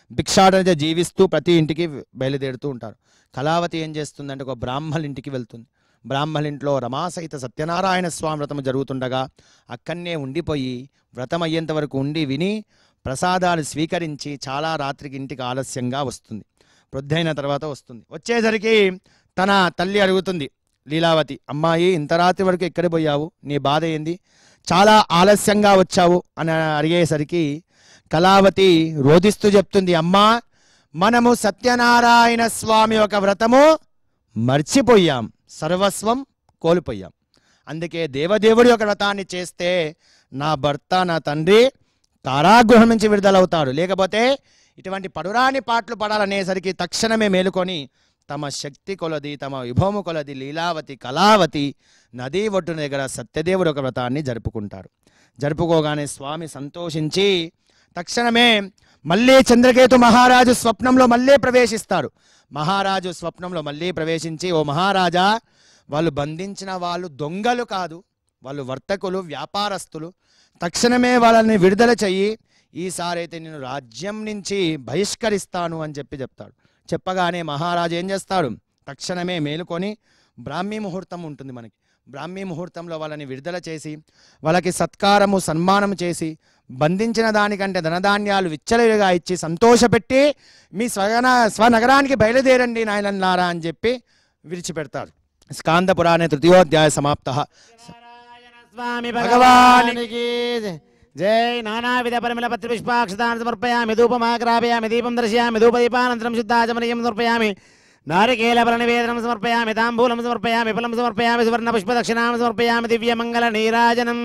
భిక్షాటన జీవిస్తూ ప్రతి ఇంటికి బయలుదేరుతూ ఉంటారు కళావతి ఏం చేస్తుందంటే ఒక బ్రాహ్మణ ఇంటికి వెళ్తుంది బ్రాహ్మణ ఇంట్లో రమాసహిత సత్యనారాయణ స్వామి వ్రతం జరుగుతుండగా అక్కడనే ఉండిపోయి వ్రతం అయ్యేంత వరకు ఉండి విని ప్రసాదాలు స్వీకరించి చాలా రాత్రికి ఇంటికి ఆలస్యంగా వస్తుంది ప్రొద్దైన తర్వాత వస్తుంది వచ్చేసరికి తన తల్లి అడుగుతుంది లీలావతి అమ్మాయి ఇంత రాత్రి వరకు ఎక్కడ పోయావు నీ బాధ ఏంది చాలా ఆలస్యంగా వచ్చావు అని అడిగేసరికి కళావతి రోధిస్తూ చెప్తుంది అమ్మా మనము సత్యనారాయణ స్వామి యొక్క వ్రతము మర్చిపోయాం సర్వస్వం కోల్పోయాం అందుకే దేవదేవుడి యొక్క వ్రతాన్ని చేస్తే నా భర్త నా తండ్రి కారాగృహం నుంచి విడుదలవుతాడు లేకపోతే ఇటువంటి పడురాని పాటలు పడాలనేసరికి తక్షణమే మేలుకొని తమ శక్తి కొలది తమ విభవము కొలది లీలావతి కళావతి నదీ ఒడ్డున దగ్గర సత్యదేవుడు ఒక వ్రతాన్ని జరుపుకుంటారు జరుపుకోగానే స్వామి సంతోషించి తక్షణమే మళ్ళీ చంద్రకేతు మహారాజు స్వప్నంలో మళ్ళీ ప్రవేశిస్తారు మహారాజు స్వప్నంలో మళ్ళీ ప్రవేశించి ఓ మహారాజా వాళ్ళు బంధించిన వాళ్ళు దొంగలు కాదు వాళ్ళు వర్తకులు వ్యాపారస్తులు తక్షణమే వాళ్ళని విడుదల చెయ్యి ఈసారి అయితే నేను రాజ్యం నుంచి బహిష్కరిస్తాను అని చెప్పి చెప్తాడు చెప్పగానే మహారాజు ఏం చేస్తాడు తక్షణమే మేలుకొని బ్రాహ్మీ ముహూర్తం ఉంటుంది మనకి బ్రాహ్మీ ముహూర్తంలో వాళ్ళని విడుదల చేసి వాళ్ళకి సత్కారము సన్మానం చేసి బంధించిన దానికంటే ధనధాన్యాలు విచ్చలవిడిగా ఇచ్చి సంతోషపెట్టి మీ స్వగన స్వనగరానికి బయలుదేరండి నాయనన్నారా అని చెప్పి విడిచిపెడతారు స్కాంద పురాణే తృతీయోధ్యాయ సమాప్త స్వామి భగవానికి భగవానికి జై నానావిధ పరిమళ పత్రి పుష్పాక్షతాన్ని సమర్పయామి ధూపమాగ్రాపయామి దీపం దర్శయామి ధూపదీపానంతరం శుద్ధాచమనీయం సమర్పయామి నారికేల ఫల నివేదనం సమర్పయామి తాంబూలం సమర్పయామి ఫలం సమర్పయామి సువర్ణ పుష్ప దక్షిణాం సమర్పయామి దివ్యమంగళ నీరాజనం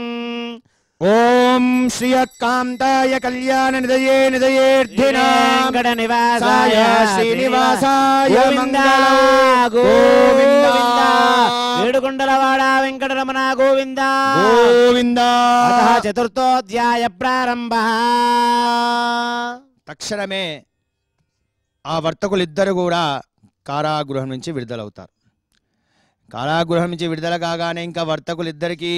ఓం శ్రియకాంతాయ కళ్యాణ నిదయే నిదయేర్థినాం వెంకట నివాసాయ శ్రీనివాసాయ గోవింద మంగళం. గోవింద గోవింద. ఏడుకొండలవాడ వెంకటరమణ గోవింద గోవింద అతః చతుర్థోధ్యాయ ప్రారంభ తక్షణమే ఆ వర్తకులిద్దరు కూడా కారాగృహం నుంచి విడుదలవుతారు కారాగృహం నుంచి విడుదల కాగానే ఇంకా వర్తకులిద్దరికీ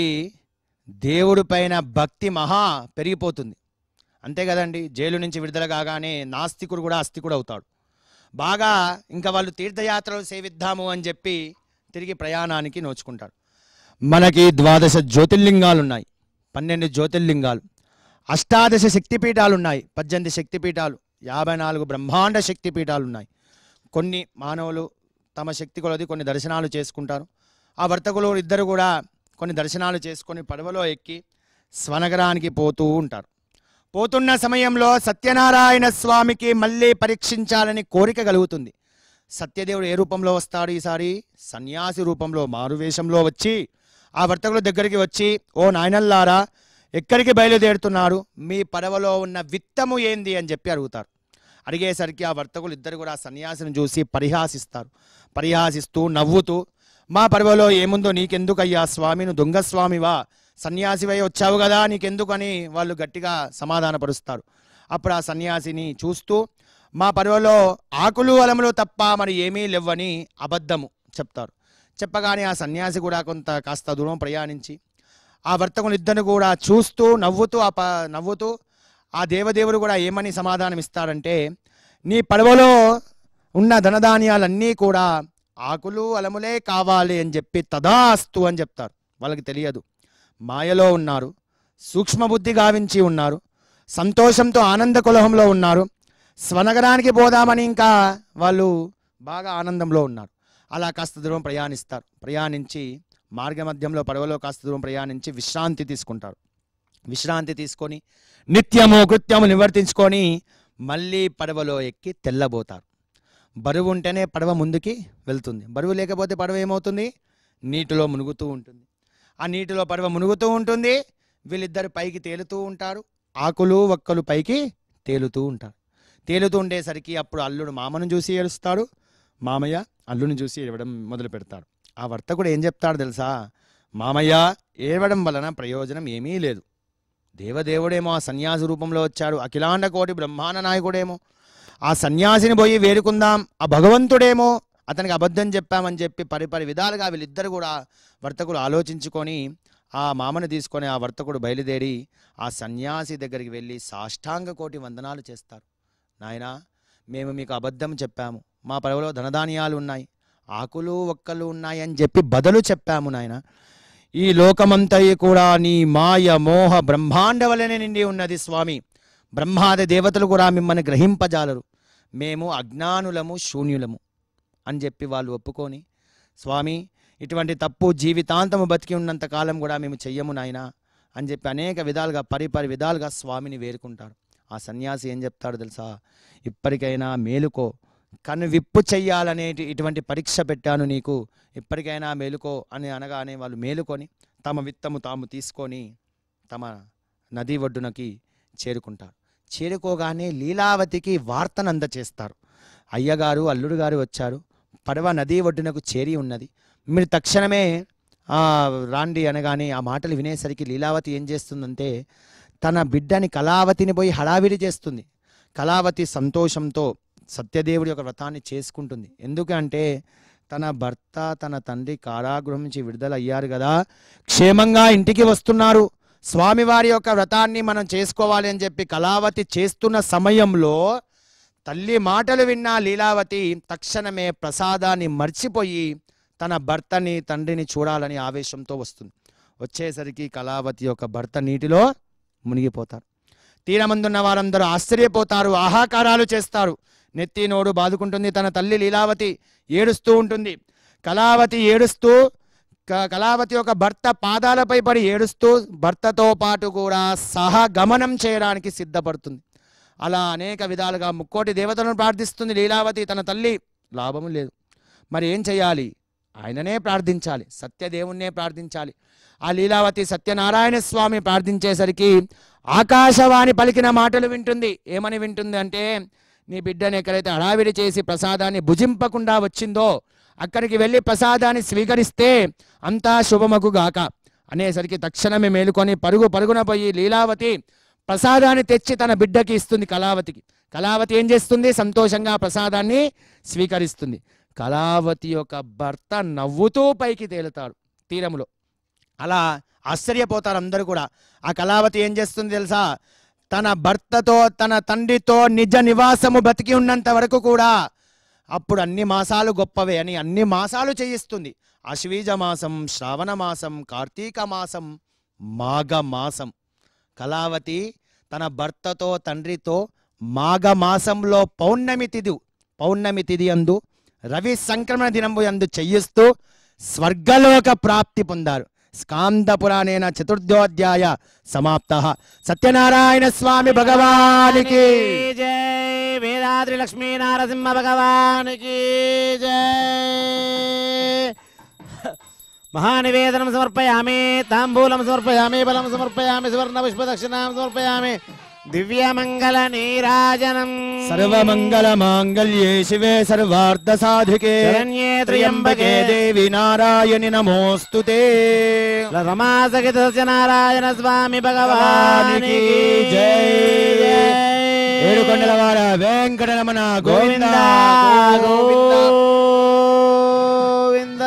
దేవుడి పైన భక్తి మహా పెరిగిపోతుంది అంతే కదండి జైలు నుంచి విడుదల కాగానే నాస్తికుడు కూడా అస్తికుడు అవుతాడు బాగా ఇంకా వాళ్ళు తీర్థయాత్రలు సేవిద్దాము అని చెప్పి తిరిగి ప్రయాణానికి నోచుకుంటారు మనకి ద్వాదశ జ్యోతిర్లింగాలు ఉన్నాయి పన్నెండు జ్యోతిర్లింగాలు అష్టాదశ శక్తిపీఠాలు ఉన్నాయి పద్దెనిమిది శక్తిపీఠాలు యాభై నాలుగు బ్రహ్మాండ శక్తిపీఠాలు ఉన్నాయి కొన్ని మానవులు తమ శక్తి కొలది కొన్ని దర్శనాలు చేసుకుంటారు ఆ వర్తకులు ఇద్దరు కూడా కొన్ని దర్శనాలు చేసుకొని పడవలో ఎక్కి స్వనగరానికి పోతూ ఉంటారు పోతున్న సమయంలో సత్యనారాయణ స్వామికి మళ్ళీ పరీక్షించాలని కోరిక కలుగుతుంది సత్యదేవుడు ఏ రూపంలో వస్తాడు ఈసారి సన్యాసి రూపంలో మారువేషంలో వచ్చి ఆ వర్తకుల దగ్గరికి వచ్చి ఓ నాయనల్లారా ఎక్కడికి బయలుదేరుతున్నారు మీ పడవలో ఉన్న విత్తము ఏంది అని చెప్పి అడుగుతారు అడిగేసరికి ఆ వర్తకులు ఇద్దరు కూడా ఆ సన్యాసిని చూసి పరిహాసిస్తారు పరిహాసిస్తూ నవ్వుతూ మా పడవలో ఏముందో నీకెందుకయ్యా స్వామి నువ్వు దొంగ స్వామివా సన్యాసివై వచ్చావు కదా నీకెందుకని వాళ్ళు గట్టిగా సమాధానపరుస్తారు అప్పుడు ఆ సన్యాసిని చూస్తూ మా పడవలో ఆకులు అలములు తప్ప మరి ఏమీ లేవని అబద్ధము చెప్తారు చెప్పగానే ఆ సన్యాసి కూడా కొంత కాస్త దూరం ప్రయాణించి ఆ వర్తకులు ఇద్దరు కూడా చూస్తూ నవ్వుతూ ఆ ప నవ్వుతూ ఆ దేవదేవుడు కూడా ఏమని సమాధానం ఇస్తాడంటే నీ పడవలో ఉన్న ధనధాన్యాలన్నీ కూడా ఆకులు అలములే కావాలి అని చెప్పి తదాస్తు అని చెప్తారు వాళ్ళకి తెలియదు మాయలో ఉన్నారు సూక్ష్మబుద్ధి గావించి ఉన్నారు సంతోషంతో ఆనంద కులహంలో ఉన్నారు స్వనగరానికి పోదామని ఇంకా వాళ్ళు బాగా ఆనందంలో ఉన్నారు అలా కాస్త దూరం ప్రయాణిస్తారు ప్రయాణించి మార్గ మధ్యంలో పడవలో కాస్త దూరం ప్రయాణించి విశ్రాంతి తీసుకుంటారు విశ్రాంతి తీసుకొని నిత్యము కృత్యము నివర్తించుకొని మళ్ళీ పడవలో ఎక్కి తెల్లబోతారు బరువు ఉంటేనే పడవ ముందుకి వెళ్తుంది బరువు లేకపోతే పడవ ఏమవుతుంది నీటిలో మునుగుతూ ఉంటుంది ఆ నీటిలో పడవ మునుగుతూ ఉంటుంది వీళ్ళిద్దరు పైకి తేలుతూ ఉంటారు ఆకులు ఒక్కలు పైకి తేలుతూ ఉంటారు తేలుతూ ఉండేసరికి అప్పుడు అల్లుడు మామను చూసి ఏడుస్తాడు మామయ్య అల్లుని చూసి ఏడవడం మొదలు పెడతాడు ఆ వర్తకుడు ఏం చెప్తాడు తెలుసా మామయ్య ఏడవడం వలన ప్రయోజనం ఏమీ లేదు దేవదేవుడేమో ఆ సన్యాసి రూపంలో వచ్చాడు అఖిలాండ కోటి బ్రహ్మాండ నాయకుడేమో ఆ సన్యాసిని పోయి వేడుకుందాం ఆ భగవంతుడేమో అతనికి అబద్ధం చెప్పామని చెప్పి పరిపరి విధాలుగా వీళ్ళిద్దరు కూడా వర్తకులు ఆలోచించుకొని ఆ మామను తీసుకొని ఆ వర్తకుడు బయలుదేరి ఆ సన్యాసి దగ్గరికి వెళ్ళి సాష్టాంగ కోటి వందనాలు చేస్తారు నాయనా మేము మీకు అబద్ధం చెప్పాము మా పడవలో ధనధాన్యాలు ఉన్నాయి ఆకులు ఒక్కలు ఉన్నాయి అని చెప్పి బదులు చెప్పాము నాయన ఈ లోకమంతయు కూడా నీ మాయ మోహ బ్రహ్మాండ వలనే నిండి ఉన్నది స్వామి బ్రహ్మాది దేవతలు కూడా మిమ్మల్ని గ్రహింపజాలరు మేము అజ్ఞానులము శూన్యులము అని చెప్పి వాళ్ళు ఒప్పుకొని స్వామి ఇటువంటి తప్పు జీవితాంతము బతికి ఉన్నంత కాలం కూడా మేము చెయ్యము నాయనా అని చెప్పి అనేక విధాలుగా పరిపరి విధాలుగా స్వామిని వేరుకుంటారు ఆ సన్యాసి ఏం చెప్తాడు తెలుసా ఇప్పటికైనా మేలుకో కను విప్పు చెయ్యాలనేటి ఇటువంటి పరీక్ష పెట్టాను నీకు ఇప్పటికైనా మేలుకో అని అనగానే వాళ్ళు మేలుకొని తమ విత్తము తాము తీసుకొని తమ నది ఒడ్డునకి చేరుకుంటారు చేరుకోగానే లీలావతికి వార్తను అందచేస్తారు అయ్యగారు అల్లుడు గారు వచ్చారు పడవ నదీ ఒడ్డునకు చేరి ఉన్నది మీరు తక్షణమే ఆ, రాండి అనగానే ఆ మాటలు వినేసరికి లీలావతి ఏం చేస్తుందంటే తన బిడ్డని కళావతిని పోయి హడావిడి చేస్తుంది కళావతి సంతోషంతో సత్యదేవుడి యొక్క వ్రతాన్ని చేసుకుంటుంది ఎందుకంటే తన భర్త తన తండ్రి కారాగృహం నుంచి విడుదల అయ్యారు కదా క్షేమంగా ఇంటికి వస్తున్నారు స్వామివారి యొక్క వ్రతాన్ని మనం చేసుకోవాలి అని చెప్పి కళావతి చేస్తున్న సమయంలో తల్లి మాటలు విన్న లీలావతి తక్షణమే ప్రసాదాన్ని మర్చిపోయి తన భర్తని తండ్రిని చూడాలని ఆవేశంతో వస్తుంది వచ్చేసరికి కళావతి యొక్క భర్త నీటిలో మునిగిపోతారు తీరమందున్న వారందరూ ఆశ్చర్యపోతారు ఆహాకారాలు చేస్తారు నెత్తి నోడు బాదుకుంటుంది తన తల్లి లీలావతి ఏడుస్తూ ఉంటుంది కళావతి ఏడుస్తూ క- కళావతి యొక్క భర్త పాదాలపై పడి ఏడుస్తూ భర్తతో పాటు కూడా సహగమనం చేయడానికి సిద్ధపడుతుంది అలా అనేక విధాలుగా ముక్కోటి దేవతలను ప్రార్థిస్తుంది లీలావతి తన తల్లి లాభము లేదు మరి ఏం చేయాలి ఆయననే ప్రార్థించాలి సత్యదేవుణ్ణే ప్రార్థించాలి ఆ లీలావతి సత్యనారాయణ స్వామి ప్రార్థించేసరికి ఆకాశవాణి పలికిన మాటలు వింటుంది ఏమని వింటుంది అంటే నీ బిడ్డను ఎక్కడైతే హడావిడి చేసి ప్రసాదాన్ని భుజింపకుండా వచ్చిందో అక్కడికి వెళ్ళి ప్రసాదాన్ని స్వీకరిస్తే అంతా శుభమగు గాక అనేసరికి తక్షణమే మేలుకొని పరుగు పరుగున పోయి లీలావతి ప్రసాదాన్ని తెచ్చి తన బిడ్డకి ఇస్తుంది కళావతికి కళావతి ఏం చేస్తుంది సంతోషంగా ప్రసాదాన్ని స్వీకరిస్తుంది కళావతి యొక్క భర్త నవ్వుతూ పైకి తేలుతాడు తీరములో అలా ఆశ్చర్యపోతారు అందరూ కూడా ఆ కళావతి ఏం చేస్తుంది తెలుసా తన భర్తతో తన తండ్రితో నిజ నివాసము బతికి ఉన్నంత వరకు కూడా అప్పుడు అన్ని మాసాలు గొప్పవే అని అన్ని మాసాలు చేయిస్తుంది అశ్వీజ మాసం శ్రావణ మాసం కార్తీక మాసం మాఘ మాసం కళావతి తన భర్తతో తండ్రితో మాఘ మాసంలో పౌర్ణమి తిథి పౌర్ణమి తిథి అందు రవి సంక్రమణ దినంబు అందు చెయ్యిస్తూ స్వర్గలోక ప్రాప్తి పొందారు స్కాంద పురాణేన చతుర్థోధ్యాయ సమాప్త సత్యనారాయణ స్వామి భగవానికి జై వేదాద్రి లక్ష్మీ నారసింహ భగవానికి జై మహానివేదనం సమర్పయామి తాంబూలం సమర్పయామి బలం సమర్పయామి సువర్ణ పుష్ప దక్షిణాం సమర్పయామి దివ్యమంగళ నీరాజనం సర్వమంగళ మాంగళ్యే శివే సర్వార్థ సాధికే శరణ్యే త్ర్యంబకే దేవి నారాయణి నమోస్తుతే రమాసగిత సత్యనారాయణ స్వామి భగవానికి జై. జై. ఏడుకొండల వార వెంకటరమణ గోవింద గోవింద గోవింద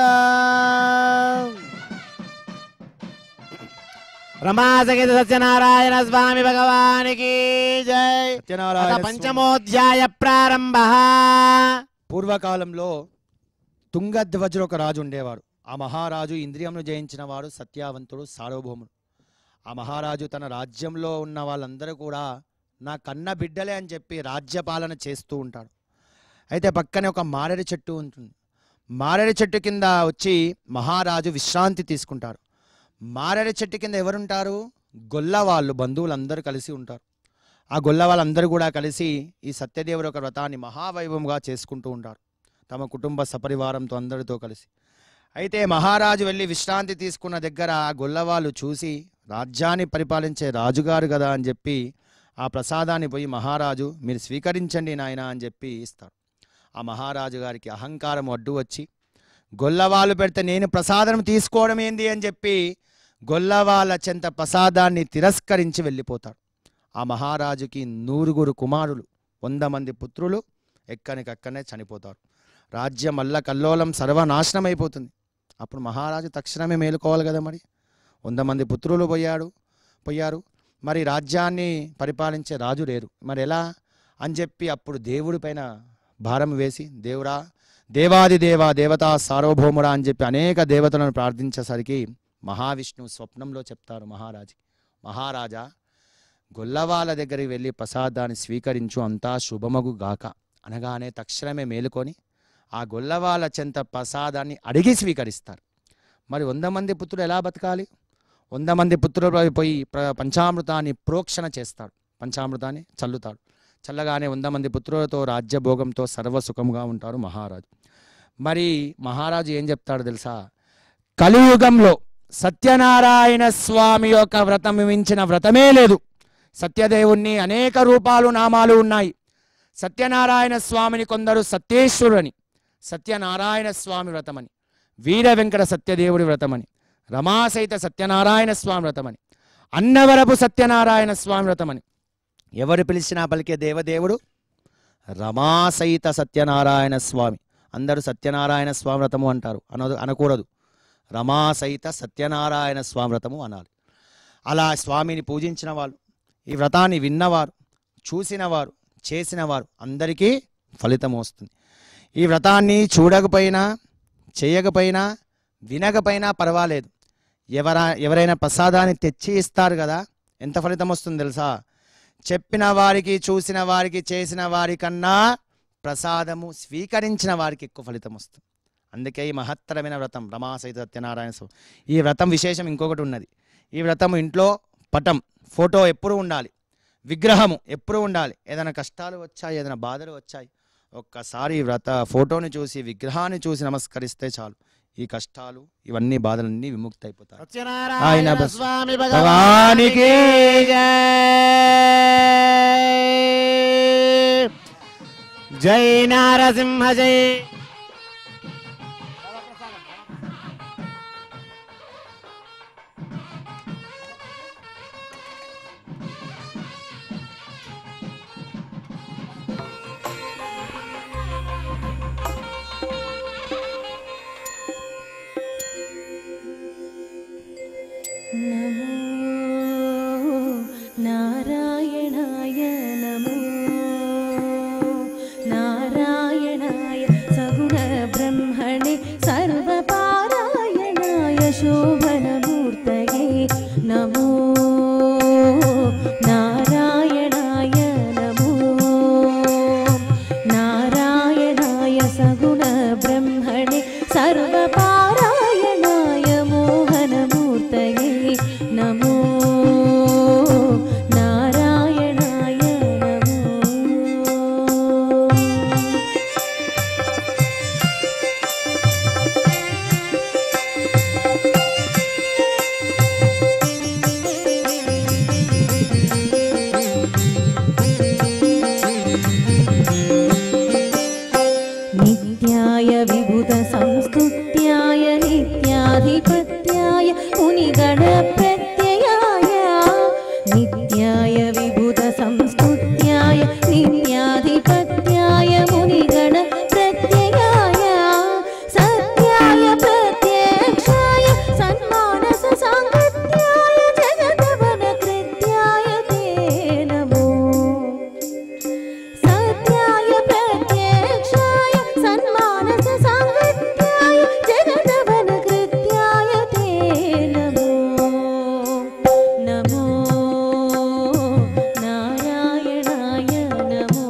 రమాసగిత సత్యనారాయణ స్వామి భగవానికి జై సత్యనారాయణ అథ పంచమోధ్యాయ ప్రారంభ పూర్వకాలంలో తుంగధ్వజుడు ఒక రాజు ఉండేవాడు ఆ మహారాజు ఇంద్రియమును జయించిన వాడు సత్యావంతుడు సార్వభౌముడు ఆ మహారాజు తన రాజ్యంలో ఉన్న వాళ్ళందరూ కూడా నా కన్న బిడ్డలే అని చెప్పి రాజ్యపాలన చేస్తూ ఉంటాడు అయితే పక్కనే ఒక మారేడు చెట్టు ఉంటుంది మారేడు చెట్టు కింద వచ్చి మహారాజు విశ్రాంతి తీసుకుంటారు మారేడు చెట్టు కింద ఎవరుంటారు గొల్ల వాళ్ళు బంధువులందరూ కలిసి ఉంటారు ఆ గొల్ల వాళ్ళందరూ కూడా కలిసి ఈ సత్యదేవుడు ఒక వ్రతాన్ని మహావైభవంగా చేసుకుంటూ ఉంటారు తమ కుటుంబ సపరివారంతో అందరితో కలిసి అయితే మహారాజు వెళ్ళి విశ్రాంతి తీసుకున్న దగ్గర ఆ గొల్లవాళ్ళు చూసి రాజ్యాన్ని పరిపాలించే రాజుగారు కదా అని చెప్పి ఆ ప్రసాదాన్ని పోయి మహారాజు మీరు స్వీకరించండి నాయన అని చెప్పి ఇస్తారు ఆ మహారాజు గారికి అహంకారం అడ్డు వచ్చి గొల్లవాళ్ళు పెడితే నేను ప్రసాదం తీసుకోవడం ఏంది అని చెప్పి గొల్లవాళ్ళ చెంత ప్రసాదాన్ని తిరస్కరించి వెళ్ళిపోతాడు ఆ మహారాజుకి నూరుగురు కుమారులు వంద మంది పుత్రులు ఎక్కనికక్కనే చనిపోతారు రాజ్యం అల్ల కల్లోలం సర్వనాశనం అయిపోతుంది అప్పుడు మహారాజు తక్షణమే మేలుకోవాలి కదా మరి వంద మంది పుత్రులు పోయాడు పోయారు మరి రాజ్యాన్ని పరిపాలించే రాజు లేరు మరి ఎలా అని చెప్పి అప్పుడు దేవుడి పైన భారం వేసి దేవుడా దేవాది దేవ దేవతా సార్వభౌముడా అని చెప్పి అనేక దేవతలను ప్రార్థించేసరికి మహావిష్ణువు స్వప్నంలో చెప్తారు మహారాజు మహారాజా గొల్లవాళ్ళ దగ్గరికి వెళ్ళి ప్రసాదాన్ని స్వీకరించు అంతా శుభమగు గాక అనగానే తక్షణమే మేలుకొని ఆ గొల్లవాళ్ళ చెంత ప్రసాదాన్ని అడిగి స్వీకరిస్తారు మరి వంద మంది పుత్రులు ఎలా బతకాలి వంద మంది పుత్రులు పోయి ప్ర- పంచామృతాన్ని ప్రోక్షణ చేస్తాడు పంచామృతాన్ని చల్లుతాడు చల్లగానే వంద మంది పుత్రులతో రాజ్యభోగంతో సర్వసుఖంగా ఉంటారు మహారాజు మరి మహారాజు ఏం చెప్తాడు తెలుసా కలియుగంలో సత్యనారాయణ స్వామి యొక్క వ్రతం మించిన వ్రతమే లేదు సత్యదేవుణ్ణి అనేక రూపాలు నామాలు ఉన్నాయి సత్యనారాయణ స్వామిని కొందరు సత్యేశ్వరుని సత్యనారాయణ స్వామి వ్రతమని వీర వెంకట సత్యదేవుడి వ్రతమని రమాసహిత సత్యనారాయణ స్వామి వ్రతమని అన్నవరపు సత్యనారాయణ స్వామి వ్రతమని ఎవరు పిలిచినా పలికే దేవదేవుడు రమాసహిత సత్యనారాయణ స్వామి అందరూ సత్యనారాయణ స్వామి వ్రతము అంటారు అనదు అనకూడదు రమాసహిత సత్యనారాయణ స్వామి వ్రతము అనాలి అలా స్వామిని పూజించిన వాళ్ళు ఈ వ్రతాన్ని విన్నవారు చూసినవారు చేసినవారు అందరికీ ఫలితం వస్తుంది ఈ వ్రతాన్ని చూడకపోయినా చేయకపోయినా వినకపోయినా పర్వాలేదు ఎవర ఎవరైనా ప్రసాదాన్ని తెచ్చి ఇస్తారు కదా ఎంత ఫలితం వస్తుంది తెలుసా చెప్పిన వారికి చూసిన వారికి చేసిన వారికన్నా ప్రసాదము స్వీకరించిన వారికి ఎక్కువ ఫలితం వస్తుంది అందుకే ఈ మహత్తరమైన వ్రతం రమాసహిత సత్యనారాయణ స్వామి ఈ వ్రతం విశేషం ఇంకొకటి ఉన్నది ఈ వ్రతం ఇంట్లో పటం ఫోటో ఎప్పుడు ఉండాలి విగ్రహము ఎప్పుడు ఉండాలి ఏదైనా కష్టాలు వచ్చాయి ఏదైనా బాధలు వచ్చాయి ఒక్కసారి ఈ వ్రత ఫోటోని చూసి విగ్రహాన్ని చూసి నమస్కరిస్తే చాలు ఈ కష్టాలు ఇవన్నీ బాధలన్నీ విముక్తి అయిపోతాయి సత్యనారాయణ ఆయన బస్- స్వామి భగవానికి జై నారసింహ జై నమో నారాయణాయ నమో నారాయణాయ సగుణ బ్రహ్మణే సర్వపారాయణాయ శోభనమూర్తయే నమో నారాయణాయ నమో నారాయణాయ సగుణ బ్రహ్మణే సర్వపారాయణాయ మోహనమూర్తయే నమో నారాయణాయ నమో नित्याय विबुधसंस्तुत्याय नित्याधिपत्याय मुनिगणप्रत्ययाय नित्याय विबुधसंस्तुत्याय नित्याधिपत्याय मुनिगणप्रत्ययाय सत्याय प्रत्यक्षाय सन्मानससाङ्गत्याय जगदवनकृत्याय ते नमो सत्याय प्रत्यक्षाय सन्मानस साङ्गत्याय जगदवनकृत्याय ते नमो नमो नारायणाय नमो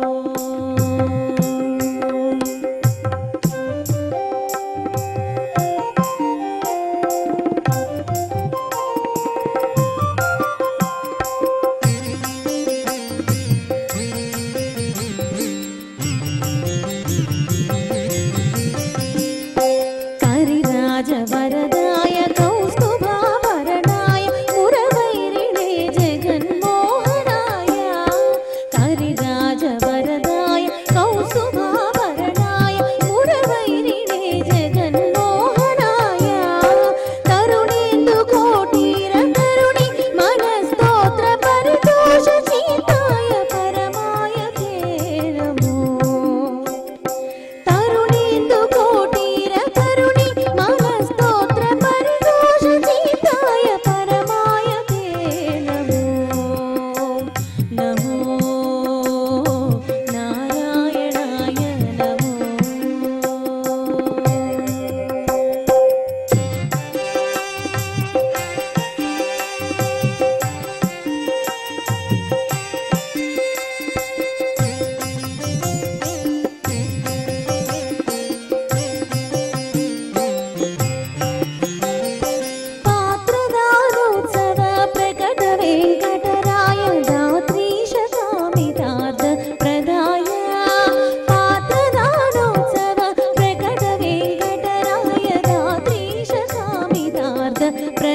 करिराजवरदाय कौस्तुभाभरणाय मुरवैरिणे जगन्मोहनाय करिराजवरदाय कौस्तुभाभरणाय मुरवैरिणे जगन्मोहनाय तरुणीन्दुकोटीरतरुणि मनस्तोत्रपरितोषचिताय परमाय ते नमो तरुणीन्दु कोटीर करुणि मम स्तोत्र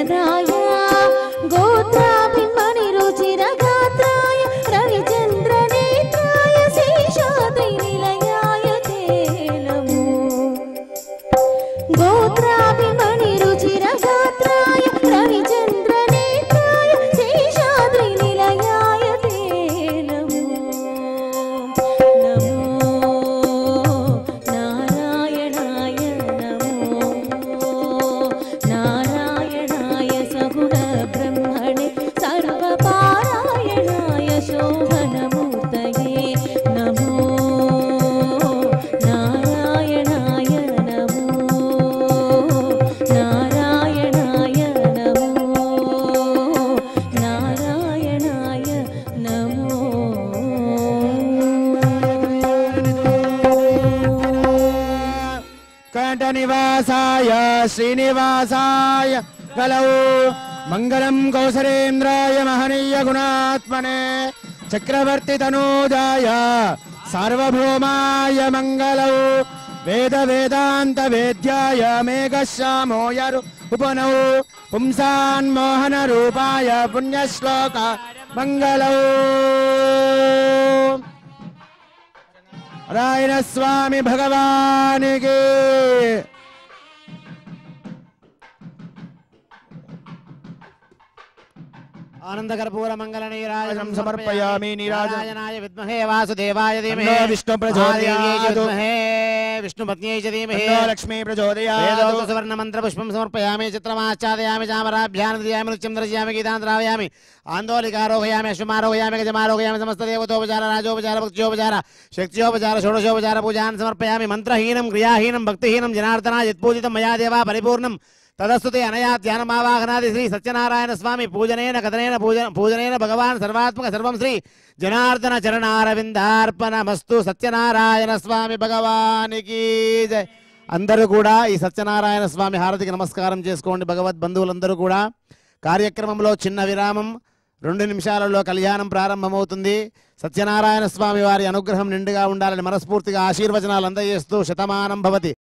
వరదాయ గోత్రాభిమణి రుచిర గాత్రాయ రవిచంద్ర నేత్రాయ శేషాద్రి నిలయాయ తే నమో గోత్రాభిమణి రుచిర గాత్రాయ రవిచంద్ర నేత్రాయ శేషాద్రి నిలయాయ తే నమో నమో నారాయణాయ నమో నారాయణాయ సగుణ బ్రహ్మణే సర్వపారాయణాయ శోభనమూర్తయే నమో నారాయణాయ నమో నారాయణాయ నమో నారాయణాయ నమో కంఠనివాసాయ శ్రీనివాసాయ కలౌ మంగళం కౌసరేంద్రాయ మహనీయ గుణాత్మనే చక్రవర్తి తనూజాయ సార్వభౌమాయ మంగళౌ వేద వేదాంత వేద్యాయ మేఘశ్యామోయరు ఉపనౌ పుంసాన్మోహన రూపాయ పుణ్యశ్లోక మంగళౌ నారాయణ స్వామి భగవానికి ఆనందకర్పూర మంగళ నీరాజనం సమర్పయామి నీరాజనం. నారాయణాయ విద్మహే వాసుదేవాయ ధీమహి తన్నో విష్ణు ప్రచోదయాత్. మహాదేవ్యై చ విద్మహే విష్ణుపత్న్యై చ ధీమహి తన్నో లక్ష్మీ ప్రచోదయాత్ వేదోక్త సువర్ణ మంత్ర పుష్పం సమర్పయామి చిత్రమాచ్ఛాదయామి చామరాభ్యాం దయామి నృత్యం దర్శయామి గీతాంతరావయామి ఆందోళికారోహయామి అశ్వమారోహయామి గజమారోహయామి సమస్త దేవతోపచార రాజోపచార భక్త్యోపచార శక్త్యోపచార షోడశోపచార పూజాన్ సమర్పయామి మంత్రహీనం క్రియాహీనం భక్తిహీనం జనార్దన యత్పూజితం మయా దేవా పరిపూర్ణం తదస్తుతే అనయా ధ్యానమావాహనాది శ్రీ సత్యనారాయణ స్వామి పూజనేన కథనేన పూజన పూజనేన భగవాన్ సర్వాత్మక సర్వం శ్రీ జనార్దన చరణారవిందార్పణమస్తు సత్యనారాయణ స్వామి భగవానికి జై అందరూ కూడా ఈ సత్యనారాయణ స్వామి హారతికి నమస్కారం చేసుకోండి భగవద్ బంధువులందరూ కూడా కార్యక్రమంలో చిన్న విరామం రెండు నిమిషాలలో కళ్యాణం ప్రారంభమవుతుంది సత్యనారాయణ స్వామి వారి అనుగ్రహం నిండుగా ఉండాలని మనస్ఫూర్తిగా ఆశీర్వచనాలు అందజేస్తూ శతమానం భవతి